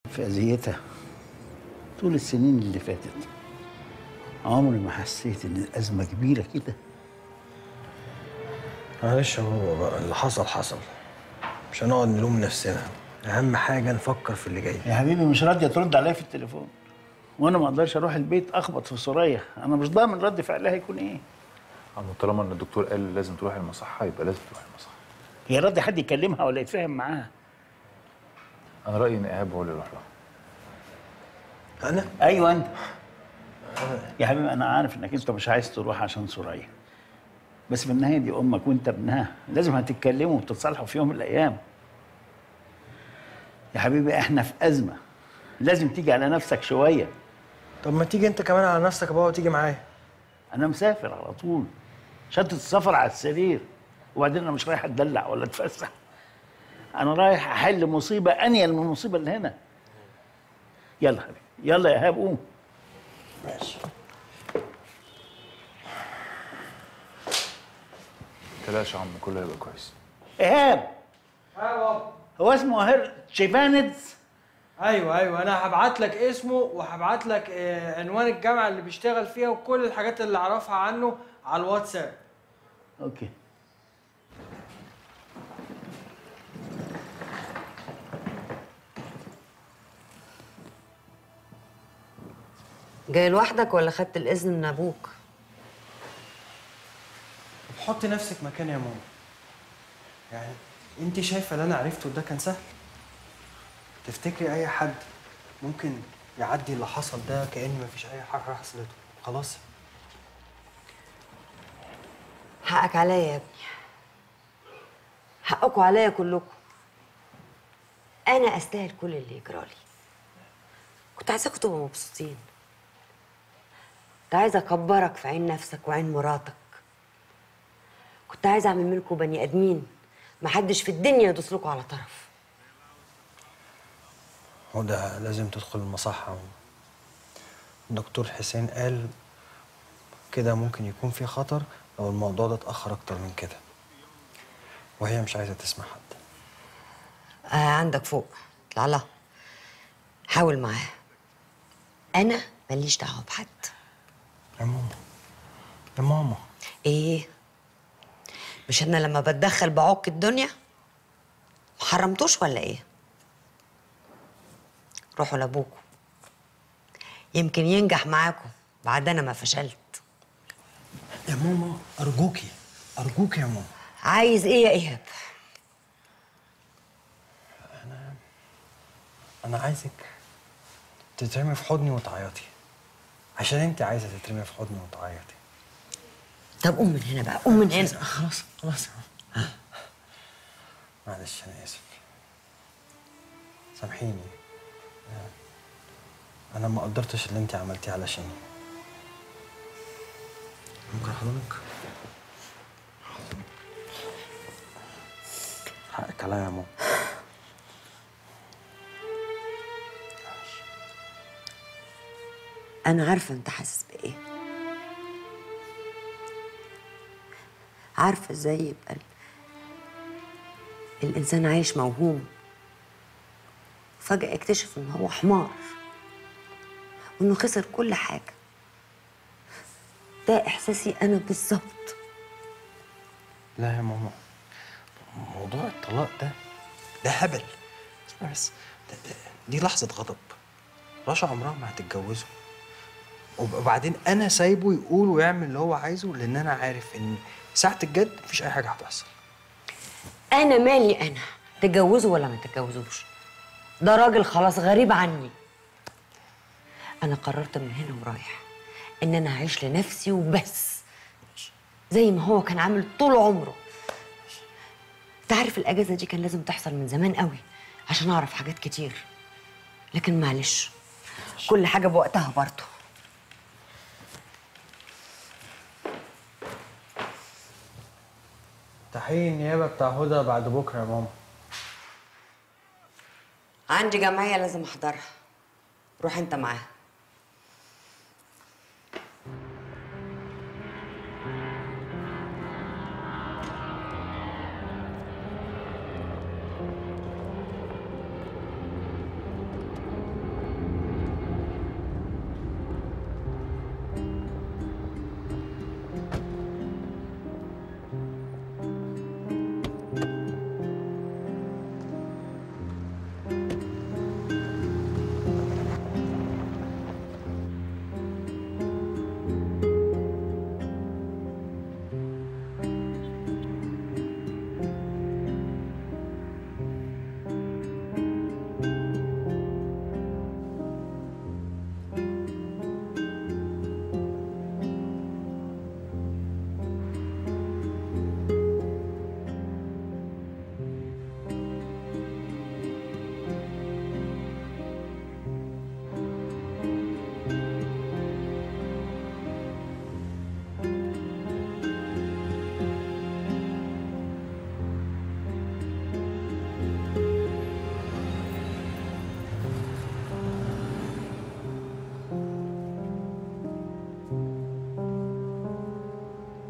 في اذيتها طول السنين اللي فاتت عمري ما حسيت ان الازمه كبيره كده معلش يا بابا بقى اللي حصل حصل مش هنقعد نلوم نفسنا اهم حاجه نفكر في اللي جاي يا حبيبي مش راضيه ترد عليا في التليفون وانا ما اقدرش اروح البيت اخبط في سوريا انا مش ضامن رد فعلها يكون ايه عم طالما ان الدكتور قال لازم تروح المصحه يبقى لازم تروح المصحه هي راضي حد يكلمها ولا يتفاهم معاها انا رايي ان ايهاب هو اللي يروح لها انا ايوه انت يا حبيبي انا عارف انك انت مش عايز تروح عشان سوريا بس في النهايه دي امك وانت ابنها لازم هتتكلموا وتتصالحوا في يوم من الايام يا حبيبي احنا في ازمه لازم تيجي على نفسك شويه طب ما تيجي انت كمان على نفسك يا بابا وتيجي معايا انا مسافر على طول شنطه السفر على السرير وبعدين انا مش رايح اتدلع ولا اتفسح انا رايح احل مصيبه انيل من المصيبه اللي هنا يلا حبيبي يلا يا ايهاب قوم ماشي تلاش يا عم كله هيبقى كويس ايهاب يا بابا هو اسمه هير شيفاندز ايوه ايوه انا هبعت لك اسمه وهبعت لك آه، عنوان الجامعه اللي بيشتغل فيها وكل الحاجات اللي اعرفها عنه على الواتساب اوكي جاي لوحدك ولا خدت الإذن من أبوك؟ طب حط نفسك مكان يا ماما يعني انت شايفه اللي انا عرفته ده كان سهل تفتكري اي حد ممكن يعدي اللي حصل ده كأن مفيش اي حاجه حصلت خلاص حقك عليا يا ابني حقكوا عليا كلكم أنا أستاهل كل اللي يجرالي كنت عايزاكم تبقوا مبسوطين كنت عايزة أكبرك في عين نفسك وعين مراتك كنت عايزة أعمل منكم بني آدمين محدش في الدنيا يدوس لكم على طرف هو ده لازم تدخل المصحة الدكتور حسين قال كده ممكن يكون في خطر لو الموضوع ده اتأخر أكتر من كده وهي مش عايزة تسمع حد آه عندك فوق اطلع لها حاول معاها أنا ماليش دعوة بحد يا ماما يا ماما ايه مش انا لما بتدخل بعك الدنيا ما حرمتوش ولا ايه روحوا لابوكوا يمكن ينجح معاكم بعد انا ما فشلت يا ماما أرجوكي أرجوكي يا ماما عايز ايه يا ايهاب أنا عايزك تترمي في حضني وتعيطي عشان أنت عايزة تترمي في حضني وتعيطي طب قوم من هنا بقى قوم من هنا خلاص خلاص معلش أنا آسف سامحيني أنا ما قدرتش اللي أنت عملتيه علشاني ممكن أحضنك؟ حقك عليا يا ماما انا عارفه انت حاسس بايه عارفه ازاي يبقى ال- الانسان عايش موهوم فجاه يكتشف ان هو حمار وانه خسر كل حاجه ده احساسي انا بالظبط لا يا ماما موضوع الطلاق ده ده هبل اسمع بس ده ده دي لحظة غضب رشا عمرها ما هتتجوزه وب- وبعدين أنا سايبه يقول ويعمل اللي هو عايزه لأن أنا عارف إن ساعة الجد مفيش أي حاجة هتحصل انا مالي انا تتجوزوا ولا ما تتجوزوش ده راجل خلاص غريب عني انا قررت من هنا ورايح ان انا هعيش لنفسي وبس زي ما هو كان عامل طول عمره انت عارف الاجازه دي كان لازم تحصل من زمان قوي عشان اعرف حاجات كتير لكن معلش كل حاجه بوقتها برضه تحقيق النيابه بتاع هدى بعد بكره يا ماما عندي جمعيه لازم احضرها روح انت معاها